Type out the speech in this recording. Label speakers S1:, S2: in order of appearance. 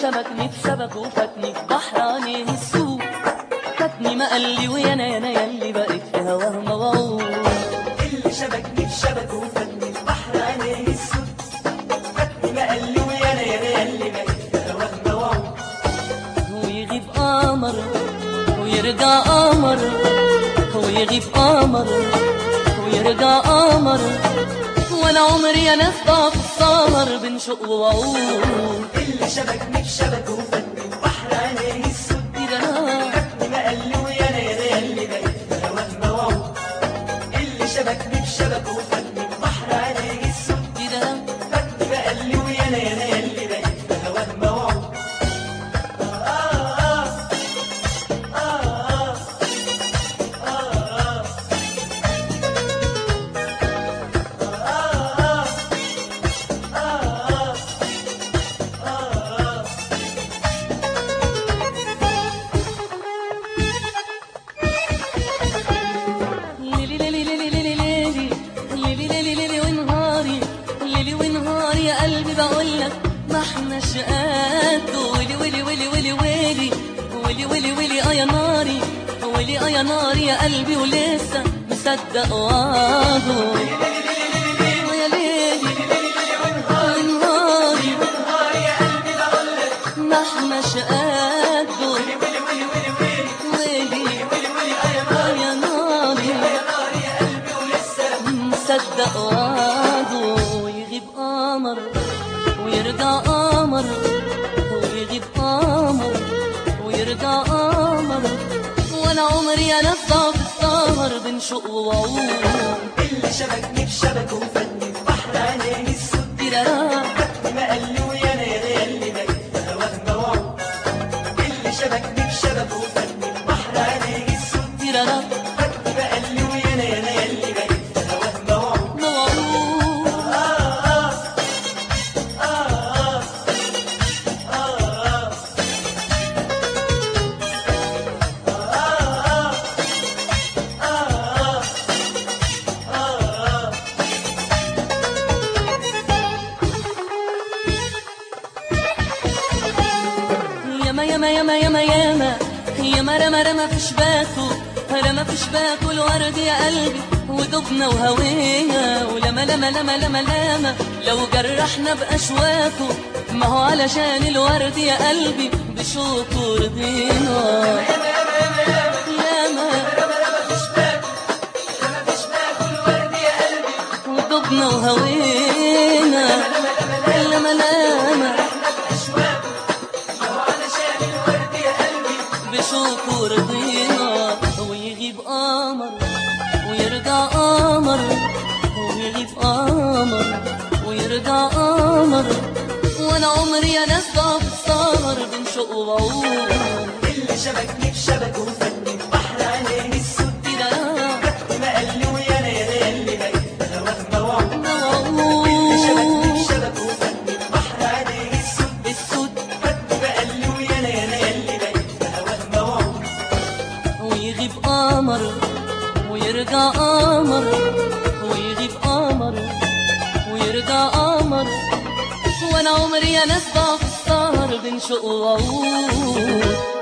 S1: شبكني في شبك وفاتني في بحر عينيه السوق فاتني ما قال لي ويا انا انا يلي بقيت في هواه موعود
S2: اللي شبكني في شبك وفاتني في بحر عينيه السود فاتني ما قال لي ويا انا يا انا اللي بقيت في هواه موعود
S1: ويغيب قمر ويرجع قمر ويغيب قمر ويرجع قمر وانا عمري انا في ضعف السهر بين شوق ووعود
S2: اللي شبكني في شبك وفاتني في بحر عينيه السود
S1: تيرانا
S2: فاتني ما قال لي ويا انا يا انا اللي بقيت في هواه موعود اللي شبكني في شبك وفاتني في بحر عينيه السود
S1: تيرانا
S2: فاتني ما قال لي ويا انا يا انا اللي بقيت في هواه موعود
S1: ليلي ليلي ليلي ليلي ليلي ليلي ليلي ليلي ونهاري ليلي ونهاري يا قلبي بقول لك ما احناش قد ويلي ويلي ويلي ويلي ويلي ويلي ويلي ويلي اه يا ناري ويلي اه يا ناري يا قلبي ولسه مصدق وعده يا ليلي ونهاري ما احناش قد ويلي اه يا ناري مصدق وعده ويغيب قمر ويرجع قمر ويغيب قمر ويرجع قمر وانا عمري انا في ضعف السهر بين شوق ووعود
S2: اللي شبكني في شبك وفاتني في بحر عينيه السود
S1: تيرارا
S2: فاتني ما قال لي ويا انا يا انا اللي بقيت في هواه موعود اللي شبكني في شبك وفاتني في بحر عينيه السود
S1: تيرارا
S2: فاتني ما قال لي ويا انا يا انا اللي بقيت في هواه موعود
S1: موعود ياما ياما ياما ياما ياما ياما رمى رمى في شباكه رمى في شباكه الورد يا قلبي ودبنا وهوينا ولما لما لما لما لما لو جرحنا بأشواكه ما هو علشان الورد يا قلبي بشوكه رضينا ياما ودبنا وهوينا لما لما بشوكه رضينا ويغيب قمر ويرجع قمر ويغيب قمر ويرجع قمر وانا عمري انا ضعف السهر بين شوق ووعود
S2: اللي شبكني في شبك وفاتني في بحر عينيه السود
S1: تيرارا
S2: فاتني ما قال لي ويا انا يا انا اللي بقيت في هواه موعود اللي شبكني في
S1: موعود
S2: شبك وفاتني في بحر عينيه السود
S1: السود
S2: فاتني ما قال لي ويا انا يا انا اللي بقيت في هواه موعود
S1: ويغيب قمر ويرجع قمر ويغيب قمر ويرجع قمر وانا عمري انا ضعف السهر بين شوق ووعود